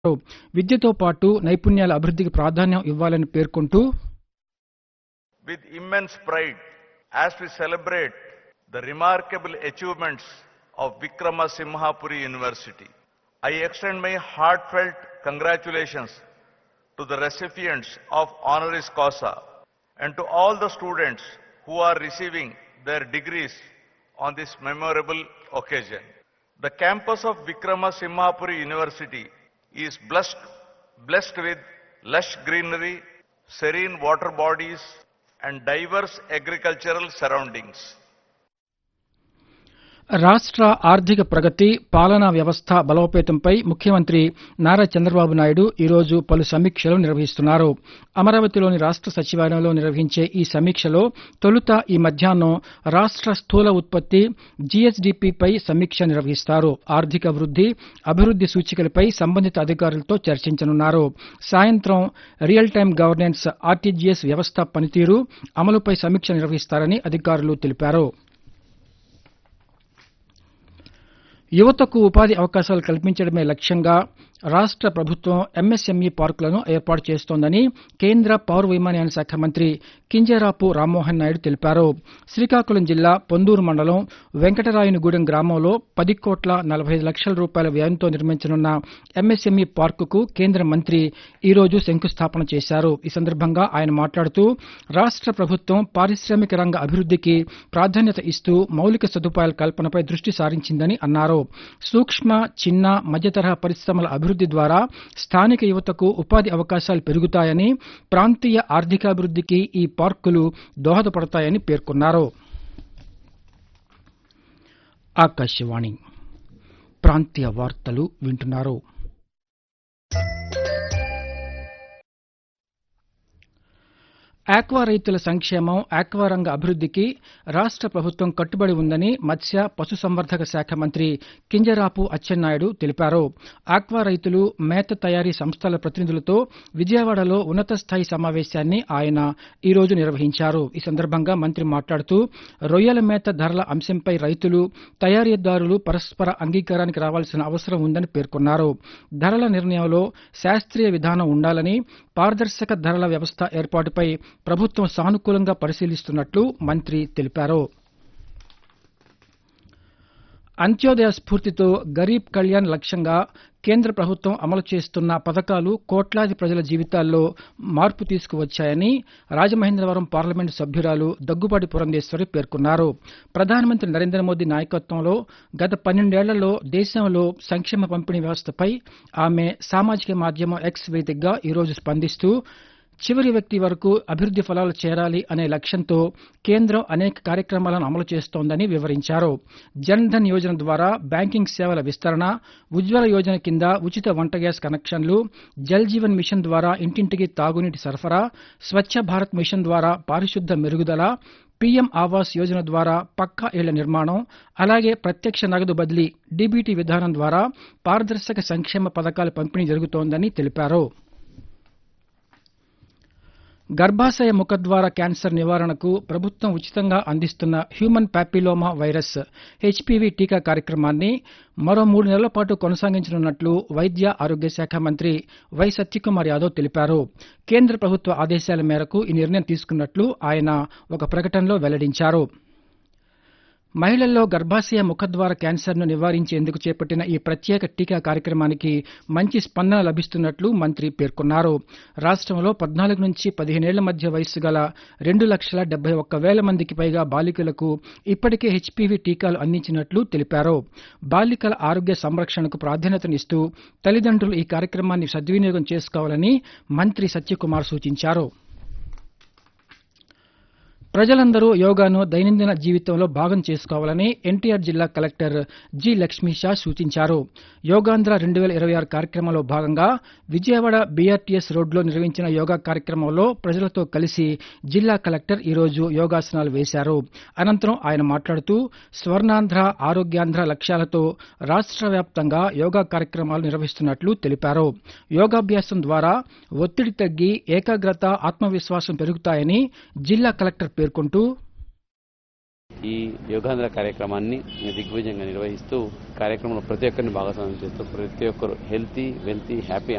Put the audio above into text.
విద్యతో పాటు నైపుణ్యాల అభివృద్ధికి ప్రాధాన్యం ఇవ్వాలని పేర్కొంటూ with immense pride as we celebrate the remarkable achievements of Vikrama Simhapuri University. I extend my heartfelt congratulations to the recipients of honoris causa and to all the students who are receiving their degrees on this memorable occasion. The campus of Vikrama Simhapuri University is blessed, blessed with lush greenery, serene water bodies, and diverse agricultural surroundings. రాష్ట్ర ఆర్థిక ప్రగతి పాలనా వ్యవస్థ బలోపేతంపై ముఖ్యమంత్రి నారా చంద్రబాబు నాయుడు ఈరోజు పలు సమీక్షలు నిర్వహిస్తున్నారు అమరావతిలోని రాష్ట్ర సచివాలయంలో నిర్వహించే ఈ సమీక్షలో తొలుత ఈ మధ్యాహ్నం రాష్ట్ర స్థూల ఉత్పత్తి జీఎస్డీపీపై సమీక్ష నిర్వహిస్తారు ఆర్థిక వృద్ధి అభివృద్ది సూచికలపై సంబంధిత అధికారులతో చర్చించనున్నారు సాయంత్రం రియల్ టైం గవర్నెన్స్ ఆర్టీజీఎస్ వ్యవస్థ పనితీరు అమలుపై సమీక్ష నిర్వహిస్తారని అధికారులు తెలిపారు యువతకు ఉపాధి అవకాశాలు కల్పించడమే లక్ష్యంగా రాష్ట్ర ప్రభుత్వం ఎంఎస్ఎంఈ పార్కులను ఏర్పాటు చేస్తోందని కేంద్ర పౌర విమానయాన శాఖ మంత్రి కింజరాపు రామ్మోహన్ నాయుడు తెలిపారు శ్రీకాకుళం జిల్లా పొందూరు మండలం వెంకటరాయునిగూడెం గ్రామంలో పది కోట్ల నలభై ఐదు లక్షల రూపాయల వ్యయంతో నిర్మించనున్న ఎంఎస్ఎంఈ పార్కుకు కేంద్ర మంత్రి ఈ రోజు శంకుస్థాపన చేశారు ఈ సందర్భంగా ఆయన మాట్లాడుతూ రాష్ట్ర ప్రభుత్వం పారిశ్రామిక రంగ అభివృద్ధికి ప్రాధాన్యత ఇస్తూ మౌలిక సదుపాయాల కల్పనపై దృష్టి సారించిందని అన్నారు సూక్ష్మ చిన్న మధ్యతరహా పరిశ్రమల అభివృద్ది ద్వారా స్థానిక యువతకు ఉపాధి అవకాశాలు పెరుగుతాయని ప్రాంతీయ ఆర్థికాభివృద్ధికి ఈ పార్కులు దోహదపడతాయని పేర్కొన్నారు ఆకాశవాణి ప్రాంతీయ వార్తలు వింటున్నారు ఆక్వా రైతుల సంక్షేమం ఆక్వా రంగ అభివృద్ధికి రాష్ట్ర ప్రభుత్వం కట్టుబడి ఉందని మత్స్య పశుసంవర్ధక శాఖ మంత్రి కింజరాపు అచ్చెన్నాయుడు తెలిపారు ఆక్వా రైతులు మేత తయారీ సంస్థల ప్రతినిధులతో విజయవాడలో ఉన్నత స్థాయి సమావేశాన్ని ఆయన ఈ రోజు నిర్వహించారు ఈ సందర్భంగా మంత్రి మాట్లాడుతూ రొయ్యల మేత ధరల అంశంపై రైతులు తయారీదారులు పరస్పర అంగీకారానికి రావాల్సిన అవసరం ఉందని పేర్కొన్నారు ధరల నిర్ణయంలో శాస్త్రీయ విధానం ఉండాలని పారదర్శక ధరల వ్యవస్థ ఏర్పాటుపై ప్రభుత్వం సానుకూలంగా పరిశీలిస్తున్నట్లు మంత్రి తెలిపారు అంత్యోదయ స్ఫూర్తితో గరీబ్ కళ్యాణ్ లక్ష్యంగా కేంద్ర ప్రభుత్వం అమలు చేస్తున్న పథకాలు కోట్లాది ప్రజల జీవితాల్లో మార్పు తీసుకువచ్చాయని రాజమహేంద్రవరం పార్లమెంటు సభ్యురాలు దగ్గుబాటి పురంధేశ్వరి పేర్కొన్నారు ప్రధానమంత్రి నరేంద్ర మోదీ నాయకత్వంలో గత పన్నెండేళ్లలో దేశంలో సంక్షేమ పంపిణీ వ్యవస్థపై ఆమె సామాజిక మాధ్యమం ఎక్స్ వేదికగా ఈరోజు స్పందిస్తూ చివరి వ్యక్తి వరకు అభివృద్ది ఫలాలు చేరాలి అనే లక్ష్యంతో కేంద్రం అనేక కార్యక్రమాలను అమలు చేస్తోందని వివరించారు జన్ ధన్ యోజన ద్వారా బ్యాంకింగ్ సేవల విస్తరణ ఉజ్వల యోజన కింద ఉచిత వంట గ్యాస్ కనెక్షన్లు జల్ జీవన్ మిషన్ ద్వారా ఇంటింటికి తాగునీటి సరఫరా స్వచ్ఛ భారత్ మిషన్ ద్వారా పారిశుద్ధ్య మెరుగుదల పీఎం ఆవాస్ యోజన ద్వారా పక్కా ఇళ్ల నిర్మాణం అలాగే ప్రత్యక్ష నగదు బదిలీ డీబీటీ విధానం ద్వారా పారదర్శక సంక్షేమ పథకాల పంపిణీ జరుగుతోందని తెలిపారు గర్భాశయ ముఖద్వార క్యాన్సర్ నివారణకు ప్రభుత్వం ఉచితంగా అందిస్తున్న హ్యూమన్ ప్యాపిలోమా వైరస్ హెచ్పివి టీకా కార్యక్రమాన్ని మరో మూడు నెలల పాటు కొనసాగించనున్నట్లు వైద్య ఆరోగ్య శాఖ మంత్రి వై సత్యకుమార్ యాదవ్ తెలిపారు కేంద్ర ప్రభుత్వ ఆదేశాల మేరకు ఈ నిర్ణయం తీసుకున్నట్లు ఆయన ఒక ప్రకటనలో వెల్లడించారు మహిళల్లో గర్భాశయ ముఖద్వార క్యాన్సర్ను నివారించేందుకు చేపట్టిన ఈ ప్రత్యేక టీకా కార్యక్రమానికి మంచి స్పందన లభిస్తున్నట్లు మంత్రి పేర్కొన్నారు రాష్ట్రంలో పద్నాలుగు నుంచి పదిహేనేళ్ల మధ్య వయస్సు గల రెండు లక్షల డెబ్బై ఒక్క వేల మందికి పైగా బాలికలకు ఇప్పటికే హెచ్పీవీ టీకాలు అందించినట్లు తెలిపారు బాలికల ఆరోగ్య సంరక్షణకు ప్రాధాన్యతనిస్తూ తల్లిదండ్రులు ఈ కార్యక్రమాన్ని సద్వినియోగం చేసుకోవాలని మంత్రి సత్యకుమార్ సూచించారు ప్రజలందరూ యోగాను దైనందిన జీవితంలో భాగం చేసుకోవాలని ఎన్టీఆర్ జిల్లా కలెక్టర్ జి లక్ష్మీ షా సూచించారు యోగాంధ్ర రెండు వేల ఇరవై ఆరు కార్యక్రమంలో భాగంగా విజయవాడ బీఆర్టీఎస్ రోడ్లో నిర్వహించిన యోగా కార్యక్రమంలో ప్రజలతో కలిసి జిల్లా కలెక్టర్ ఈరోజు యోగాసనాలు వేశారు అనంతరం ఆయన మాట్లాడుతూ స్వర్ణాంధ్ర ఆరోగ్యాంధ్ర లక్ష్యాలతో రాష్ట్ర వ్యాప్తంగా యోగా కార్యక్రమాలు నిర్వహిస్తున్నట్లు తెలిపారు యోగాభ్యాసం ద్వారా ఒత్తిడి తగ్గి ఏకాగ్రత ఆత్మవిశ్వాసం పెరుగుతాయని జిల్లా కలెక్టర్ పేర్కొంటూ ఈ యోగాంధ్ర కార్యక్రమాన్ని దిగ్విజయంగా నిర్వహిస్తూ కార్యక్రమంలో ప్రతి ఒక్కరిని భాగస్వామ్యం చేస్తూ ప్రతి ఒక్కరు హెల్తీ వెల్తీ హ్యాపీ